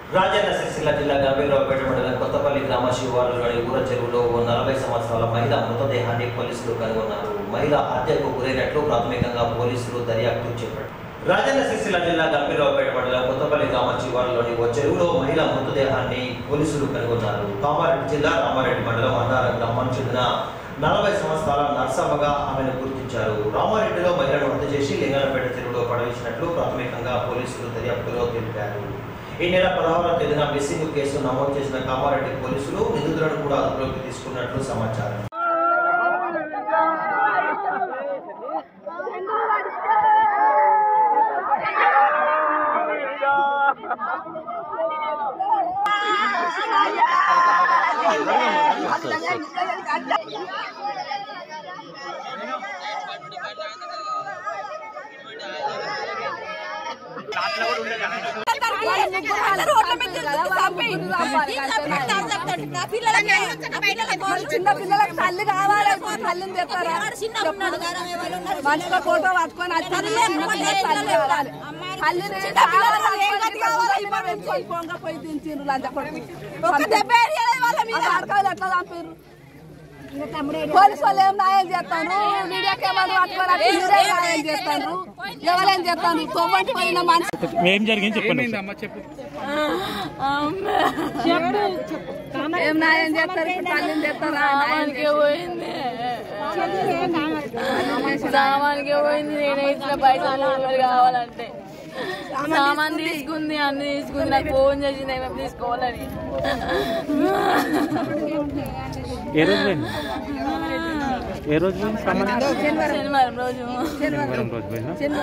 రాజన్న సిరిసిల్ల జిల్లా గంభీరావుపేట మండలం కొత్తపల్లి గ్రామ శివారులోని ఊర చెరువులో ఓ నలభై సంవత్సరాల మహిళ మృతదేహాన్ని పోలీసులు కనుగొన్నారు మహిళ హత్యకు గురైనట్లు ప్రాథమికంగా పోలీసులు దర్యాప్తు చేపట్టారు రాజన్న సిరిసిల్ల జిల్లా గంభీరావుపేట మండలం కొత్తపల్లి గ్రామ శివారులోని ఓ చెరువులో మహిళ మృతదేహాన్ని పోలీసులు కనుగొన్నారు కామారెడ్డి జిల్లా రామారెడ్డి మండలం అన్నార గ్రామానికి చెందిన నలభై సంవత్సరాల నర్సమ్మగా ఆమెను గుర్తించారు రామారెడ్డిలో మహిళను హత్య చేసి లింగాలపేట చెరువులో పడవేసినట్లు ప్రాథమికంగా పోలీసులు దర్యాప్తులో తెలిపారు ఈ నెల పదహారవ తేదీన మిస్సింగ్ కేసు నమోదు చేసిన కామారెడ్డి పోలీసులు నిందితులను కూడా అదుపులోకి తీసుకున్నట్లు సమాచారం చిన్న పిల్లలకు తల్లి కావాలి తల్లిని తెస్తారా మంచిగా ఫోటో పట్టుకొని అది తల్లి చిన్న పిల్లలకు తల్లి కావాలి తల్లిని కావాలి పెంచుకొని పొంగ పోయి దించిండ్రు లంచ కొడుకు ఒక దెబ్బ వాళ్ళ మీద అడకాలి ఎట్లా చంపారు పోలీసు వాళ్ళు ఏం న్యాయం చేస్తాను మీడియా కెమెరా పట్టుకొని అట్లా మీరే న్యాయం చేస్తాను ఎవరేం చేస్తాను తొమ్మిది పోయిన మనిషి ఏం జరిగింది చెప్పండి ఏం న్యాయం చేస్తారు ఇప్పుడు తల్లిని తెస్తారా న్యాయం సామాన్కే పోయింది సామాన్కే పోయింది నేనే ఇచ్చిన పైసలు ఎవరు కావాలంటే సామాన్ తీసుకుంది అన్ని తీసుకుంది నాకు ఫోన్ చేసింది ఏమేమి తీసుకోవాలని ఏ రోజు పోయింది ఏ రోజు పోయింది సామాన్ శనివారం రోజు శనివారం రోజు పోయిందా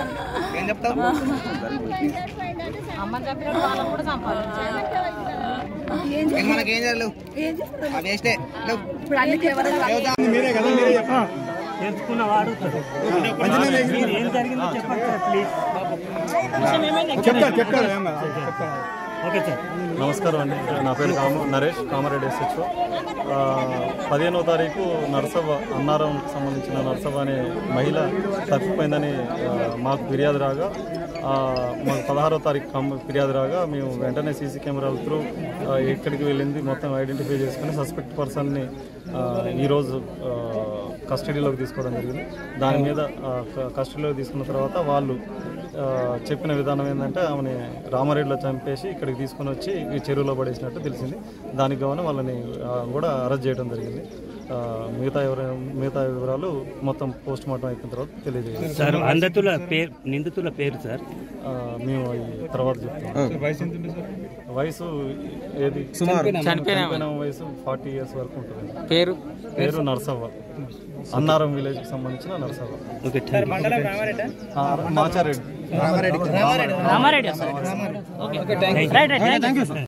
మనకేం జరగలేవు అవి వేస్టే లేవు. ఇప్పుడు అన్ని కెమెరా తెలుసుకున్న వాడు మీరు ఏం జరిగిందో చెప్పండి సార్ ప్లీజ్ చెప్తారు చెప్తారు ఏం కాదు, చెప్తారు ఓకే సార్ నమస్కారం అండి నా పేరు కామ నరేష్ కామారెడ్డి ఎస్హెచ్ఓ పదిహేనవ తారీఖు నర్సభ అన్నారం సంబంధించిన నర్సభ అనే మహిళ తప్పిపోయిందని ఆ, మాకు ఫిర్యాదు రాగా ఆ, మాకు పదహారవ తారీఖు కం- ఫిర్యాదు రాగా మేము వెంటనే సీసీ కెమెరాల త్రూ ఆ, ఎక్కడికి వెళ్ళింది మొత్తం ఐడెంటిఫై చేసుకుని సస్పెక్ట్ పర్సన్ని ఆ, ఈరోజు ఆ, కస్టడీలోకి తీసుకోవడం జరిగింది దాని మీద ఆ, క- కస్టడీలోకి తీసుకున్న తర్వాత వాళ్ళు ఆ, చెప్పిన విధానం ఏంటంటే ఆమెని రామారెడ్డిలో చంపేసి ఇక్కడికి తీసుకొని వచ్చి ఈ చెరువులో పడేసినట్టు తెలిసింది దానికి కావాలి వాళ్ళని ఆ, కూడా అరెస్ట్ చేయడం జరిగింది ఆ, మిగతా ఎవరు మిగతా వివరాలు మొత్తం పోస్ట్ మార్టం అయిపోయిన తర్వాత తెలియజేయాలి సార్ అందతుల పేరు నిందితుల పేరు సార్ ఆ, మేము అవి తర్వాత చెప్తాం వయసు ఏది చనిపోయిన వయసు ఫార్టీ ఇయర్స్ వరకు ఉంటుంది పేరు పేరు నర్సవ్వ అన్నారం విలేజ్కి సంబంధించిన నర్సవ్వ ఓకే ఆ, Machareddy Ramareddy sir okay right right thank you